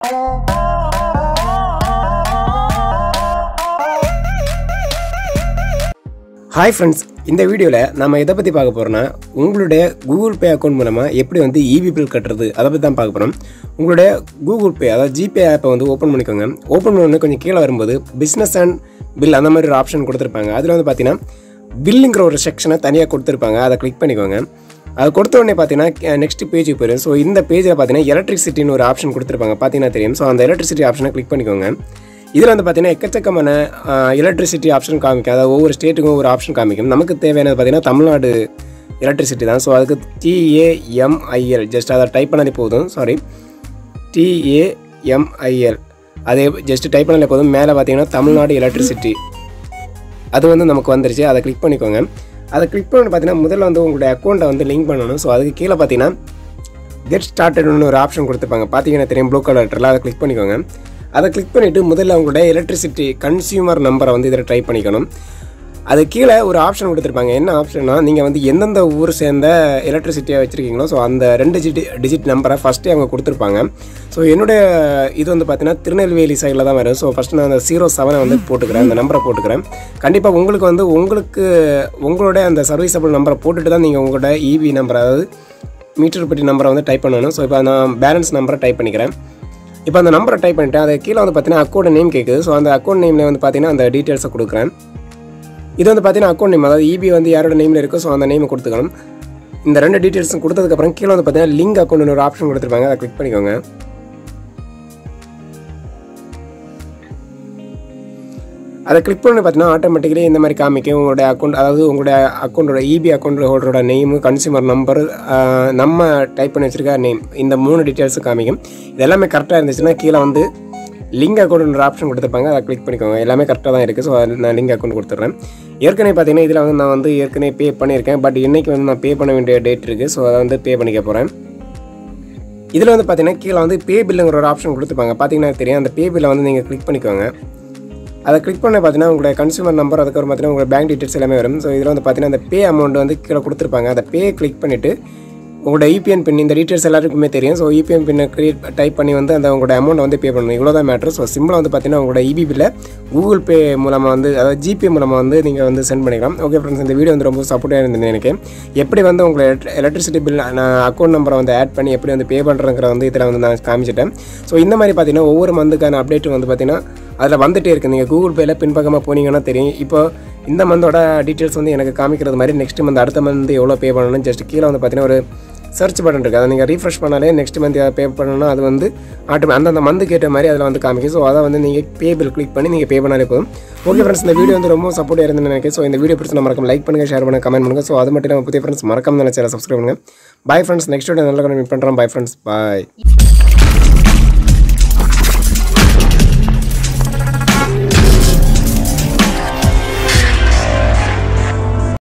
hi friends இந்த வீடியோவில் நம்ம எதை பற்றி பார்க்க போகிறோன்னா உங்களுடைய கூகுள் பே அக்கௌண்ட் மூலமாக எப்படி வந்து இபி பில் கட்டுறது அதை பற்றி தான் பார்க்க போகிறோம் உங்களுடைய கூகுள் பே அதாவது ஜிபே ஆப்பை வந்து ஓப்பன் பண்ணிக்கோங்க ஓப்பன் பண்ணி கொஞ்சம் கீழே வரும்போது பிஸ்னஸ் அண்ட் பில் அந்த மாதிரி ஒரு ஆப்ஷன் கொடுத்துருப்பாங்க அதில் வந்து பார்த்தீங்கன்னா பில்லுங்கிற ஒரு செக்ஷனை தனியாக கொடுத்துருப்பாங்க அதை கிளிக் பண்ணிக்கோங்க அது கொடுத்த உடனே பார்த்தீங்கன்னா நெக்ஸ்ட் பேஜுக்கு போயிடும் ஸோ இந்த பேஜில் பார்த்தீங்கன்னா எலக்ட்ரிசிட்டின்னு ஒரு ஆப்ஷன் கொடுத்துருப்பாங்க பார்த்தீங்கன்னா தெரியும் ஸோ அந்த எலக்ட்ரிசிட்டி ஆப்ஷனை கிளிக் பண்ணிக்கோங்க இதில் வந்து பார்த்தீங்கன்னா எக்கச்சக்கமான எலக்ட்ரிசிட்டி ஆப்ஷன் காமிக்கும் அதாவது ஒவ்வொரு ஸ்டேட்டுக்கும் ஒரு ஆப்ஷன் காமிக்கும் நமக்கு தேவையானது பார்த்தீங்கன்னா தமிழ்நாடு எலக்ட்ரிசிட்டி தான் ஸோ அதுக்கு டிஏஎம்ஐஎல் ஜஸ்ட் அதை டைப் பண்ணாலே போதும் சாரி டிஏஎம்ஐஎல் அதே ஜஸ்ட் டைப் பண்ணாலே போதும் மேலே பார்த்தீங்கன்னா தமிழ்நாடு எலக்ட்ரிசிட்டி அது வந்து நமக்கு வந்துருச்சு அதை கிளிக் பண்ணிக்கோங்க அதை கிளிக் பண்ணி பார்த்தீங்கன்னா முதல்ல வந்து உங்களுடைய அக்கௌண்ட்டை வந்து லிங்க் பண்ணணும் ஸோ அதுக்கு கீழே பார்த்தீங்கன்னா கெட் ஸ்டார்டட்னு ஒரு ஆப்ஷன் கொடுத்துருப்பாங்க பார்த்தீங்கன்னா தெரியும் ப்ளூ கலர் லெட்டரில் அதை கிளிக் பண்ணிக்கோங்க அதை கிளிக் பண்ணிவிட்டு முதல்ல உங்களுடைய எலக்ட்ரிசிட்டி கன்சியூமர் நம்பரை வந்து இதில் ட்ரை பண்ணிக்கணும் அது கீழே ஒரு ஆப்ஷன் கொடுத்துருப்பாங்க என்ன ஆப்ஷன்னா நீங்கள் வந்து எந்தெந்த ஊர் சேர்ந்த எலக்ட்ரிசிட்டியாக வச்சுருக்கீங்களோ ஸோ அந்த ரெண்டு டிஜிட் டிஜிட் நம்பரை ஃபஸ்ட்டே அவங்க கொடுத்துருப்பாங்க ஸோ என்னுடைய இது வந்து பார்த்தீங்கன்னா திருநெல்வேலி சைடில் தான் வரும் ஸோ ஃபஸ்ட்டு நான் அந்த ஜீரோ செவனை வந்து போட்டுக்கிறேன் அந்த நம்பரை போட்டுக்கிறேன் கண்டிப்பாக உங்களுக்கு வந்து உங்களுக்கு உங்களுடைய அந்த சர்வீஸபிள் நம்பரை போட்டுட்டு தான் நீங்கள் உங்களோட இபி நம்பர் அதாவது மீட்டர் பெட்டி நம்பரை வந்து டைப் பண்ணணும் ஸோ இப்போ நான் பேலன்ஸ் நம்பரை டைப் பண்ணிக்கிறேன் இப்போ அந்த நம்பரை டைப் பண்ணிட்டேன் அது கீழே வந்து பார்த்தீங்கன்னா அக்கௌண்ட் நேம் கேட்குது ஸோ அந்த அக்கௌண்ட் நேமில் வந்து பார்த்தீங்கன்னா அந்த டீட்டெயில்ஸை கொடுக்குறேன் இது வந்து பார்த்தீங்கன்னா அக்கௌண்ட் நேம் அதாவது இபி வந்து யாரோட நேமில் இருக்கோ ஸோ அந்த நேமை கொடுத்துக்கணும் இந்த ரெண்டு டீட்டெயில்ஸும் கொடுத்ததுக்கப்புறம் கீழே வந்து பார்த்தீங்கன்னா லிங்க் அக்கௌண்ட்னு ஒரு ஆப்ஷன் கொடுத்துருப்பாங்க அதை கிளிக் பண்ணிக்கோங்க அதை கிளிக் பண்ணி பார்த்தீங்கன்னா ஆட்டோமேட்டிக்கலி இந்த மாதிரி காமிக்கும் உங்களுடைய அக்கௌண்ட் அதாவது உங்களுடைய அக்கௌண்ட்டோட இபி அக்கௌண்ட் ஹோல்டரோட நேமு கன்சியூமர் நம்பர் நம்ம டைப் பண்ணி வச்சிருக்க நேம் இந்த மூணு டீட்டெயில்ஸும் காமிக்கும் இது எல்லாமே கரெக்டாக இருந்துச்சுன்னா கீழே வந்து லிங்க் அக்கௌண்ட் ஆப்ஷன் கொடுத்துருப்பாங்க அதை கிளிக் பண்ணிக்கோங்க எல்லாமே கரெக்டாக தான் இருக்குது ஸோ நான் லிங்க் அக்கௌண்ட் கொடுத்துட்றேன் ஏற்கனவே பார்த்தீங்கன்னா இதில் வந்து நான் வந்து ஏற்கனவே பே பண்ணியிருக்கேன் பட் இன்றைக்கி வந்து நான் பே பண்ண வேண்டிய டேட் இருக்குது ஸோ அதை வந்து பே பண்ணிக்க போகிறேன் இதில் வந்து பார்த்தீங்கன்னா கீழே வந்து பே பில்லுங்கிற ஒரு ஆப்ஷன் கொடுத்துருப்பாங்க பார்த்தீங்கன்னா தெரியும் அந்த பே பில்லை வந்து நீங்கள் கிளிக் பண்ணிக்கோங்க அதை கிளிக் பண்ண பார்த்தீங்கன்னா உங்களுடைய கன்சூமர் நம்பர் அதுக்கப்புறம் பார்த்தீங்கன்னா உங்களோட பேங்க் டீட்டெயில்ஸ் எல்லாமே வரும் ஸோ இதில் வந்து பார்த்தீங்கன்னா அந்த பே அமௌண்ட் வந்து கீழே கொடுத்துருப்பாங்க அதை பே கிளிக் பண்ணிவிட்டு உங்களோட யூபிஎன் பின் இந்த டீட்டெயில்ஸ் எல்லாருக்குமே தெரியும் ஸோ யூபிஎன் பின்னை கிரியேட் டைப் பண்ணி வந்து அந்த உங்களோட அமௌண்ட் வந்து பே பண்ணணும் இவ்வளோ தான் மேட்ரு ஸோ சிம்பிளாக வந்து பார்த்தீங்கன்னா உங்களோட இபி பில்லை கூகுள் பே மூலமாக வந்து அதாவது ஜிபே மூலமாக வந்து நீங்கள் வந்து சென்ட் பண்ணிக்கலாம் ஓகே ஃப்ரெண்ட்ஸ் இந்த வீடியோ வந்து ரொம்ப சப்போர்ட்டாக இருந்தது எனக்கு எப்படி வந்து உங்களை எலக்ட்ரிசிட்டி பில் நான் அக்கௌண்ட் நம்பரை வந்து ஆட் பண்ணி எப்படி வந்து பே பண்ணுறங்கிற வந்து இதில் வந்து நான் காமிச்சிட்டேன் ஸோ இந்த மாதிரி பார்த்தீங்கன்னா ஒவ்வொரு மந்த்துக்கான அப்டேட் வந்து பார்த்தீங்கன்னா அதில் வந்துட்டே இருக்குது நீங்கள் கூகுள் பேயில் பின்பக்கமாக போனீங்கன்னா தெரியும் இப்போ இந்த மந்தோட டீட்டெயில்ஸ் வந்து எனக்கு காமிக்கிறது மாதிரி நெக்ஸ்ட் மந்த் அடுத்த மந்த் எவ்வளோ பே பண்ணணும் ஜஸ்ட் கீழே வந்து பார்த்தீங்கன்னா ஒரு சர்ச் பட்டன் இருக்குது அதை நீங்கள் ரீஃப்ரெஷ் பண்ணாலே நெக்ஸ்ட் மந்த் பே பண்ணணும்னா அது வந்து ஆட்டோ அந்தந்த மந்த் கேட்ட மாதிரி அதில் வந்து காமிக்கும் ஸோ அதை வந்து நீங்கள் பே பில் கிளிக் பண்ணி நீங்கள் பே பண்ணாலே போதும் ஓகே ஃப்ரெண்ட்ஸ் இந்த வீடியோ வந்து ரொம்ப சப்போர்ட்டாக இருந்துன்னு நினைக்கிறேன் ஸோ இந்த வீடியோ பிடிச்சி மறக்காம லைக் பண்ணுங்கள் ஷேர் பண்ணுங்கள் கமெண்ட் பண்ணுங்கள் ஸோ அது மட்டும் இல்லாமல் புதிய ஃப்ரெண்ட்ஸ் மறக்காம நினச்சா சப்ஸ்கிரைப் பண்ணுங்கள் பை ஃப்ரெண்ட்ஸ் நெக்ஸ்ட் வீடியோ நல்லா மீட் பண்ணுறோம் பை ஃப்ரெண்ட்ஸ் பாய்